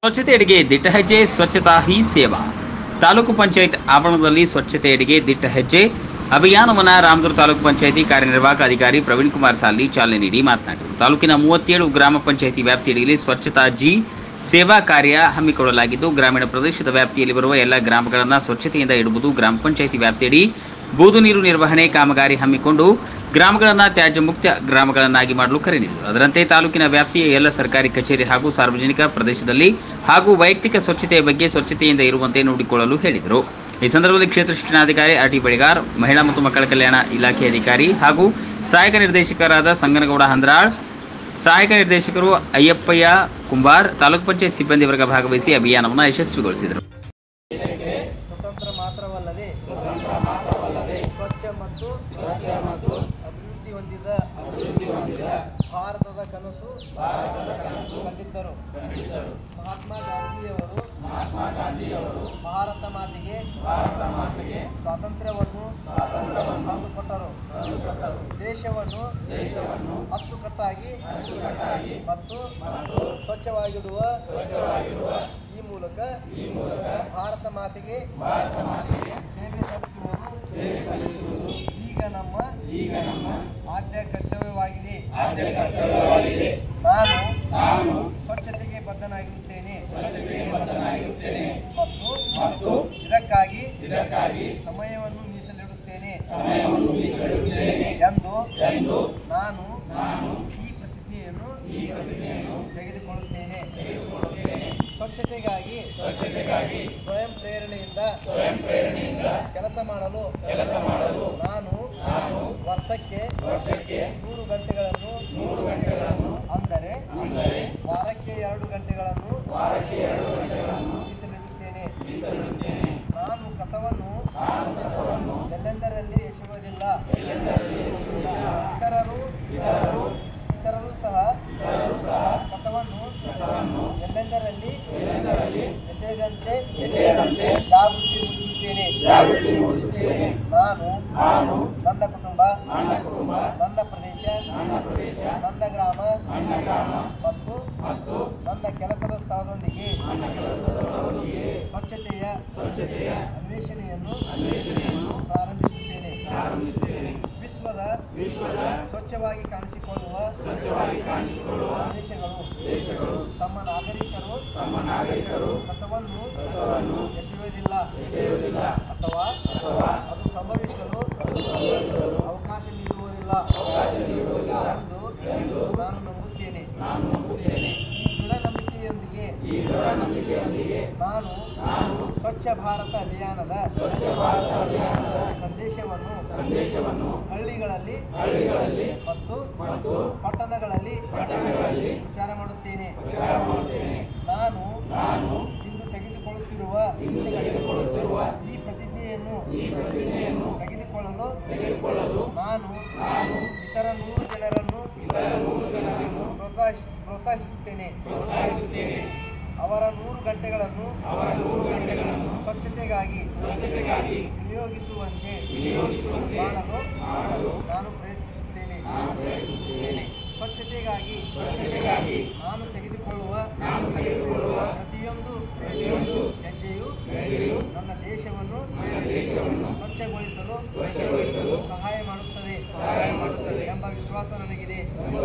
ಸ್ವಚ್ಛತೆಯೆಡೆಗೆ ದಿಟ್ಟ ಹೆಜ್ಜೆ ಸ್ವಚ್ಛತಾ ಹಿ ಸೇವಾ ತಾಲೂಕು ಪಂಚಾಯತ್ ಆವರಣದಲ್ಲಿ ಸ್ವಚ್ಛತೆಯೆಡೆಗೆ ದಿಟ್ಟ ಹೆಜ್ಜೆ ಅಭಿಯಾನವನ್ನ ರಾಮದುರ್ಗ ತಾಲೂಕು ಪಂಚಾಯತಿ ಕಾರ್ಯನಿರ್ವಾಹಕ ಅಧಿಕಾರಿ ಪ್ರವೀಣ್ ಕುಮಾರ್ ಸಾಲಿ ಚಾಲನೆ ನೀಡಿ ಮಾತನಾಡಿದರು ತಾಲೂಕಿನ ಮೂವತ್ತೇಳು ಗ್ರಾಮ ಪಂಚಾಯತಿ ವ್ಯಾಪ್ತಿಯಲ್ಲಿ ಸ್ವಚ್ಛತಾ ಜಿ ಸೇವಾ ಕಾರ್ಯ ಹಮ್ಮಿಕೊಳ್ಳಲಾಗಿದ್ದು ಗ್ರಾಮೀಣ ಪ್ರದೇಶದ ವ್ಯಾಪ್ತಿಯಲ್ಲಿ ಬರುವ ಎಲ್ಲ ಗ್ರಾಮಗಳನ್ನು ಸ್ವಚ್ಛತೆಯಿಂದ ಇಡುವುದು ಗ್ರಾಮ ಪಂಚಾಯತಿ ವ್ಯಾಪ್ತಿಯಡಿ ಬೂದು ನೀರು ನಿರ್ವಹಣೆ ಕಾಮಗಾರಿ ಹಮ್ಮಿಕೊಂಡು ಗ್ರಾಮಗಳನ್ನು ತ್ಯಾಜ್ಯ ಮುಕ್ತ ಗ್ರಾಮಗಳನ್ನಾಗಿ ಮಾಡಲು ಕರೆ ನೀಡಿದರು ಅದರಂತೆ ತಾಲೂಕಿನ ವ್ಯಾಪ್ತಿಯ ಎಲ್ಲ ಸರ್ಕಾರಿ ಕಚೇರಿ ಹಾಗೂ ಸಾರ್ವಜನಿಕ ಪ್ರದೇಶದಲ್ಲಿ ಹಾಗೂ ವೈಯಕ್ತಿಕ ಸ್ವಚ್ಛತೆಯ ಬಗ್ಗೆ ಸ್ವಚ್ಛತೆಯಿಂದ ಇರುವಂತೆ ನೋಡಿಕೊಳ್ಳಲು ಹೇಳಿದರು ಈ ಸಂದರ್ಭದಲ್ಲಿ ಕ್ಷೇತ್ರ ಶಿಕ್ಷಣಾಧಿಕಾರಿ ಆರ್ ಟಿ ಬಳಿಗಾರ್ ಮಹಿಳಾ ಮತ್ತು ಮಕ್ಕಳ ಕಲ್ಯಾಣ ಇಲಾಖೆ ಅಧಿಕಾರಿ ಹಾಗೂ ಸಹಾಯಕ ನಿರ್ದೇಶಕರಾದ ಸಂಗನಗೌಡ ಹಂದ್ರಾಳ್ ಸಹಾಯಕ ನಿರ್ದೇಶಕರು ಅಯ್ಯಪ್ಪಯ್ಯ ಕುಂಬಾರ್ ತಾಲೂಕು ಪಂಚಾಯತ್ ಸಿಬ್ಬಂದಿ ವರ್ಗ ಭಾಗವಹಿಸಿ ಅಭಿಯಾನವನ್ನು ಯಶಸ್ವಿಗೊಳಿಸಿದರು ಸ್ವತಂತ್ರ ಮಾತ್ರವಲ್ಲದೆ ಸ್ವಚ್ಛ ಮತ್ತು ಅಭಿವೃದ್ಧಿ ಹೊಂದಿದ ಭಾರತದ ಕನಸು ಕಂಡಿದ್ದರು ಮಹಾತ್ಮ ಗಾಂಧಿಯವರು ಭಾರತ ಮಾತೆಗೆ ಸ್ವಾತಂತ್ರ್ಯವನ್ನು ತಂದುಕೊಟ್ಟರು ದೇಶವನ್ನು ಅಚ್ಚುಕಟ್ಟಾಗಿ ಮತ್ತು ಸ್ವಚ್ಛವಾಗಿಡುವ ಈ ಮೂಲಕ ಭಾರತ ಮಾತೆಗೆ ಸೇವೆ ಸಲ್ಲಿಸುವುದು ಈಗ ನಮ್ಮ ಈಗ ನಮ್ಮ ಆದ್ಯ ಕರ್ತವ್ಯವಾಗಿದೆ ನಾನು ನಾನು ಸ್ವಚ್ಛತೆಗೆ ಬದ್ಧನಾಗಿರುತ್ತೇನೆ ಮತ್ತು ಮತ್ತು ಇದಕ್ಕಾಗಿ ಇದಕ್ಕಾಗಿ ಸಮಯವನ್ನು ಮೀಸಲಿಡುತ್ತೇನೆ ಎಂದು ಎಂದು ನಾನು ನಾನು ಈ ಪ್ರತಿಜ್ಞೆಯನ್ನು ಈ ಪ್ರತಿಜ್ಞೆಯನ್ನು ತೆಗೆದುಕೊಳ್ಳುತ್ತೇನೆ ಸ್ವಚ್ಛತೆಗಾಗಿ ಸ್ವಚ್ಛತೆಗಾಗಿ ಸ್ವಯಂ ಪ್ರೇರಣೆಯಿಂದ ಸ್ವಯಂ ಪ್ರೇರಣೆಯಿಂದ ಕೆಲಸ ಮಾಡಲು ಕೆಲಸ ಮಾಡಲು ನಾನು ನಾನು ವರ್ಷಕ್ಕೆ ವರ್ಷಕ್ಕೆ ನೂರು ಗಂಟೆಗಳನ್ನು ನೂರು ಗಂಟೆಗಳನ್ನು ಅಂದರೆ ಅಂದರೆ ವಾರಕ್ಕೆ ಎರಡು ಗಂಟೆಗಳನ್ನು ವಾರಕ್ಕೆ ಎರಡು ಗಂಟೆಗಳನ್ನು ಮೀಸಲಿಡುತ್ತೇನೆ ಮೀಸಲಿಡುತ್ತೇನೆ ನಾನು ಕಸವನ್ನು ನಾನು ಕಸವನ್ನು ಎಲ್ಲೆಂದರಲ್ಲಿ ಎಸೆಯುವುದಿಲ್ಲ ಇತರರು ಇತರರು ಇತರರು ಸಹ ಇತರರು ಸಹ ಕಸವನ್ನು ಕಸವನ್ನು ಎಲ್ಲೆಂದರಲ್ಲಿ ಎಲ್ಲೆಂದರಲ್ಲಿ ಎಸೆಯದಂತೆ ಎಸೆಯದಂತೆ ಜಾಗೃತಿ ಮೂಡಿಸುತ್ತೇನೆ ಜಾಗೃತಿ ಮೂಡಿಸುತ್ತೇನೆ ನಾನು ನಾನು ನನ್ನ ಕುಟುಂಬ ನನ್ನ ಕುಟುಂಬ ನನ್ನ ಪ್ರದೇಶ ನನ್ನ ಪ್ರದೇಶ ನನ್ನ ಗ್ರಾಮ ನನ್ನ ಗ್ರಾಮ ಮತ್ತು ಮತ್ತು ನನ್ನ ಕೆಲಸದ ಸ್ಥಳದೊಂದಿಗೆ ನನ್ನ ಕೆಲಸದ ಸ್ಥಳದೊಂದಿಗೆ ಸ್ವಚ್ಛತೆಯ ಸ್ವಚ್ಛತೆಯ ಅನ್ವೇಷಣೆಯನ್ನು ಅನ್ವೇಷಣೆಯನ್ನು ಪ್ರಾರಂಭಿಸುತ್ತೇನೆ ಪ್ರಾರಂಭಿಸುತ್ತೇನೆ ವಿಶ್ವದ ವಿಶ್ವದ ಸ್ವಚ್ಛವಾಗಿ ಕಾಣಿಸಿಕೊಳ್ಳುವ ಸ್ವಚ್ಛವಾಗಿ ಕಾಣಿಸಿಕೊಳ್ಳುವ ದೇಶಗಳು ದೇಶಗಳು ತಮ್ಮ ನಾಗರಿಕರು ತಮ್ಮ ನಾಗರಿಕರು ಕಸವನ್ನು ಕಸವನ್ನು ಎಸೆಯುವುದಿಲ್ಲ ಎಸೆಯುವುದಿಲ್ಲ ಅಥವಾ ಅಥವಾ ಅದು ಸಂಭವಿಸಲು ಅದು ಸಂಭವಿಸಲು ಅವಕಾಶ ನೀಡುವುದಿಲ್ಲ ಅವಕಾಶ ನೀಡುವುದಿಲ್ಲ ಎಂದು ಎಂದು ನಾನು ನಂಬುತ್ತೇನೆ ನಾನು ನಂಬುತ್ತೇನೆ ಈ ದೃಢ ನಂಬಿಕೆಯೊಂದಿಗೆ ಈ ದೃಢ ನಂಬಿಕೆಯೊಂದಿಗೆ ನಾನು ನಾನು ಸ್ವಚ್ಛ ಭಾರತ ಅಭಿಯಾನದ ಸ್ವಚ್ಛ ಭಾರತ ಅಭಿಯಾನದ ಸಂದೇಶವನ್ನು ಸಂದೇಶವನ್ನು ಹಳ್ಳಿಗಳಲ್ಲಿ ಹಳ್ಳಿಗಳಲ್ಲಿ ಮತ್ತು ಮತ್ತು ಪಟ್ಟಣಗಳಲ್ಲಿ ಪಟ್ಟಣಗಳಲ್ಲಿ ವಿಚಾರ ಮಾಡುತ್ತೇನೆ ವಿಚಾರ ಮಾಡುತ್ತೇನೆ ನಾನು ನಾನು ಇಂದು ತೆಗೆದುಕೊಳ್ಳುತ್ತಿರುವ ಇಂದು ತೆಗೆದುಕೊಳ್ಳುತ್ತಿರುವ ಈ ಪ್ರತಿಜ್ಞೆಯನ್ನು ಈ ಪ್ರತಿಜ್ಞೆಯನ್ನು ತೆಗೆದುಕೊಳ್ಳಲು ತೆಗೆದುಕೊಳ್ಳಲು ನಾನು ನಾನು ಇತರ ನೂರು ಜನರನ್ನು ಇತರ ನೂರು ಜನರನ್ನು ಪ್ರೋತ್ಸಾಹಿಸ ಪ್ರೋತ್ಸಾಹಿಸುತ್ತೇನೆ ಪ್ರೋತ್ಸಾಹಿಸುತ್ತೇನೆ ಅವರ ನೂರು ಗಂಟೆಗಳನ್ನು ಅವರ ನೂರು ಗಂಟೆಗಳನ್ನು ಸ್ವಚ್ಛತೆಗಾಗಿ ಸ್ವಚ್ಛತೆಗಾಗಿ ವಿನಿಯೋಗಿಸುವಂತೆ ವಿನಿಯೋಗಿಸುವಂತೆ ಮಾಡಲು ಮಾಡಲು ನಾನು ಪ್ರಯತ್ನಿಸುತ್ತೇನೆ ನಾನು ಪ್ರಯತ್ನಿಸುತ್ತೇನೆ ಸ್ವಚ್ಛತೆಗಾಗಿ ಸ್ವಚ್ಛತೆಗಾಗಿ ನಾನು ತೆಗೆದುಕೊಳ್ಳುವ ನಾನು ತೆಗೆದುಕೊಳ್ಳುವ ಪ್ರತಿಯೊಂದು ಪ್ರತಿಯೊಂದು ಹೆಜ್ಜೆಯು ಹೆಜ್ಜೆಯು ನನ್ನ ದೇಶವನ್ನು ನನ್ನ ದೇಶವನ್ನು ಸ್ವಚ್ಛಗೊಳಿಸಲು ಸ್ವಚ್ಛಗೊಳಿಸಲು ಸಹಾಯ ಮಾಡುತ್ತದೆ ಸಹಾಯ ಮಾಡುತ್ತದೆ ಎಂಬ ವಿಶ್ವಾಸ ನನಗಿದೆ ಎಂಬ